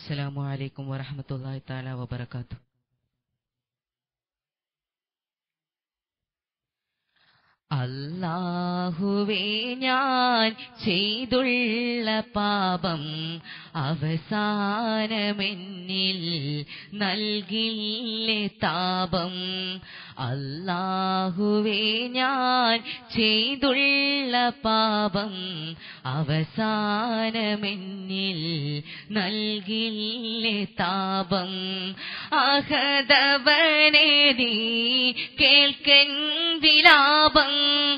അസ്സലാമു അലൈക്കും വറഹമത്തല്ലാഹി തആല വബറകാതുഹു അല്ലാഹുവേ ഞാൻ ചെയ്തുള്ള പാപം അവസാനമെന്നിൽ നൽകില്ലേ താപം അല്ലാഹുവേ ഞാൻ ചെയ്തുള്ള പാപം അവസാനമെന്നിൽ നൽകില്ലേ താപം അഹദവനെ നീ കേൾക്കൻ വിലാപം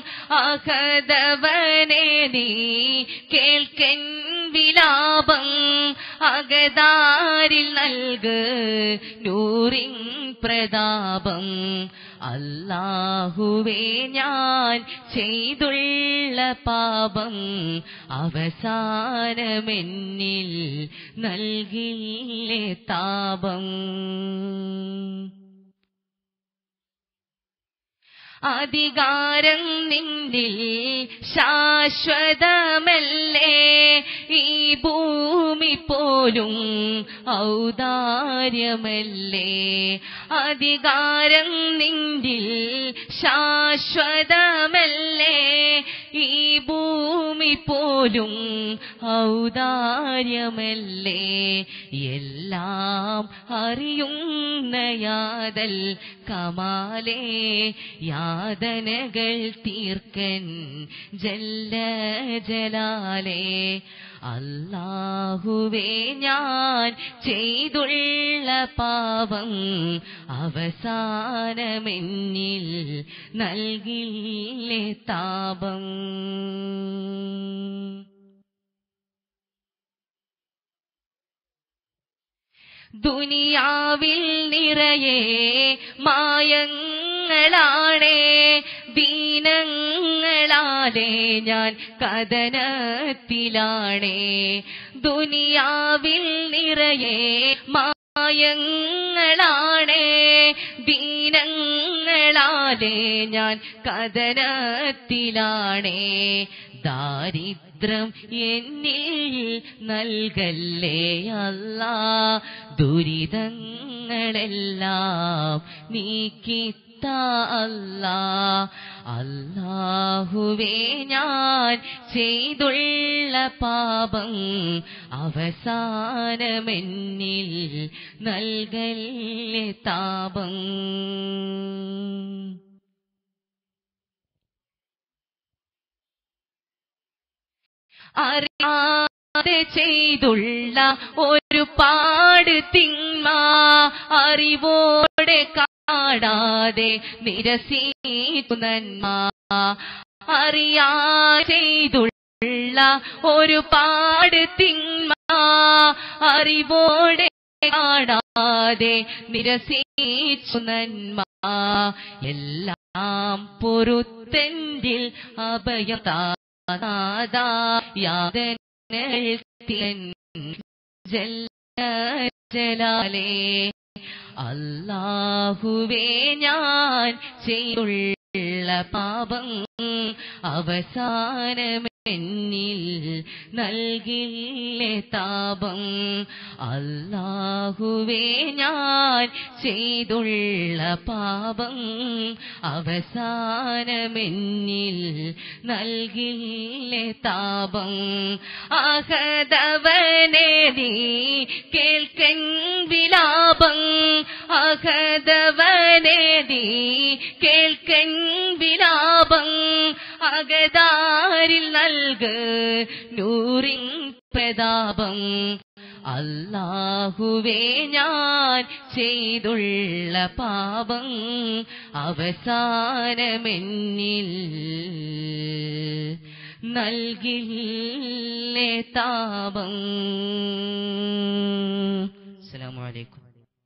അഹദവനെ നീ കേൾക്കൻ വിലാപം അകതാരിൽ നൽക് നൂറിൻ പ്രതാപം അല്ലാഹുവേ ഞാൻ ചെയ്തുള്ള പാപം അവസാനമെന്നിൽ നൽകില്ലേ താപം അധികാരം നിന്നിൽ ശാശ്വതമല്ലേ ഈ ഭൂമി പോലും ഔദാര്യമല്ലേ അധികാരം നിന്നിൽ ശാശ്വതമല്ലേ ഈ ഭൂമി പോലും ഔദാര്യമല്ലേ എല്ലാം അറിയുന്ന യാതൽ കമാലേ യാതനകൾ തീർക്കൻ ജല്ല ജലാലേ അല്ലാഹുവേ ഞാൻ ചെയ്തുള്ള പാപം അവസാനമെന്നിൽ നൽകില്ലേ താപം ദുനിയാവിൽ നിറയെ മായങ്ങളാണേ ദീനങ്ങളാലേ ഞാൻ കഥനത്തിലാണേ ദുനിയാവിൽ നിറയെ മായങ്ങളാണേ ദീനങ്ങളാലേ ഞാൻ കഥനത്തിലാണേ ദാരിദ്രം എന്നിൽ നൽകല്ലേ അല്ല ദുരിതങ്ങളെല്ലാം നീക്കിത്ത അല്ല അല്ലാഹുവേ ഞാൻ ചെയ്തുള്ള പാപം അവസാനമെന്നിൽ നൽകല്ലേ താപം അറിയാതെ ചെയ്തുള്ള ഒരു പാട് തിന്മ അറിവോടെ കാടാതെ നിരസിച്ചു നന്മ അറിയാ ചെയ്തുള്ള ഒരു പാട് തിന്മ അറിവോടെ കാടാതെ നിരസിച്ചു നന്മ എല്ലാം പൊറുത്തെന്റിൽ അഭയം താതാ യാതനകൾ തിൻ ജല്ല ജലാലേ അല്ലാഹുവേ ഞാൻ ചെയ്യുള്ള പാപം അവസാനമെന്നിൽ നൽകില്ലേ താപം അല്ലാഹുവേ ഞാൻ ചെയ്തുള്ള പാപം അവസാനമെന്നിൽ നൽകില്ലേ താപം അഹദവനെ നീ കേൾക്കൻ വിലാപം അഹദവനെ നീ കേൾക്കൻ വിലാപം അകതാരിൽ നൽക് നൂറിൻ പ്രതാപം അല്ലാഹുവേ ഞാൻ ചെയ്തുള്ള പാപം അവസാനമെന്നിൽ നൽകില്ലേ താപം അസ്സലാമു അലൈക്കും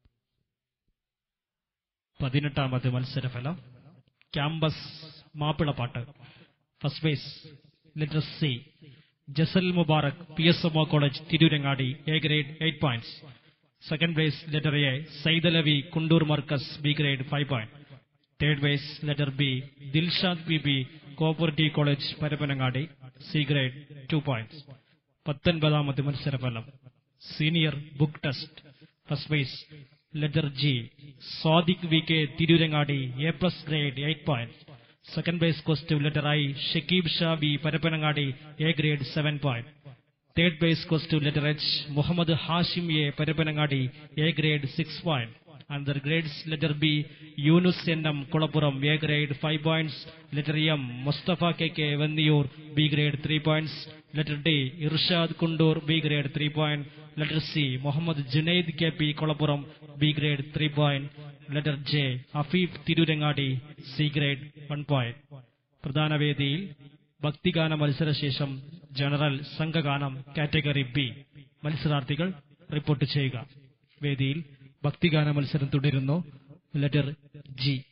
പതിനെട്ടാമത് മത്സരഫലം campus Mappilappattu first base letter C Jasal Mubarak P S M O college Tirurangadi A grade eight points second base letter A Saidalavi Kundoor Markaz B grade five point third base letter B Dilshad B B cooperative college Parappanangadi C grade two points പത്തൊൻപതാമത് മത്സരഫലം senior book test first prize letter G Sadiq V K Tirurangadi A plus grade eight point second prize goes to letter I Shakeeb Shah B Parappanangadi A grade seven point third prize goes to letter H Muhammad Hashim A Parappanangadi A grade six point and the grades letter B Yunus N M Kulappuram A grade five points letter M Mustafa K K Venniyur B grade three points letter D Irshad Kundoor B grade three point letter C Muhammad Junaid K P Kulappuram B grade three point letter J Afeef Tirurangadi C grade one point പ്രധാന വേദിയിൽ ഭക്തിഗാന മത്സരശേഷം general സംഘഗാനം category B മത്സരാർത്ഥികൾ report ചെയ്യുക വേദിയിൽ ഭക്തിഗാന മത്സരം തുടരുന്നു ലെറ്റർ ജി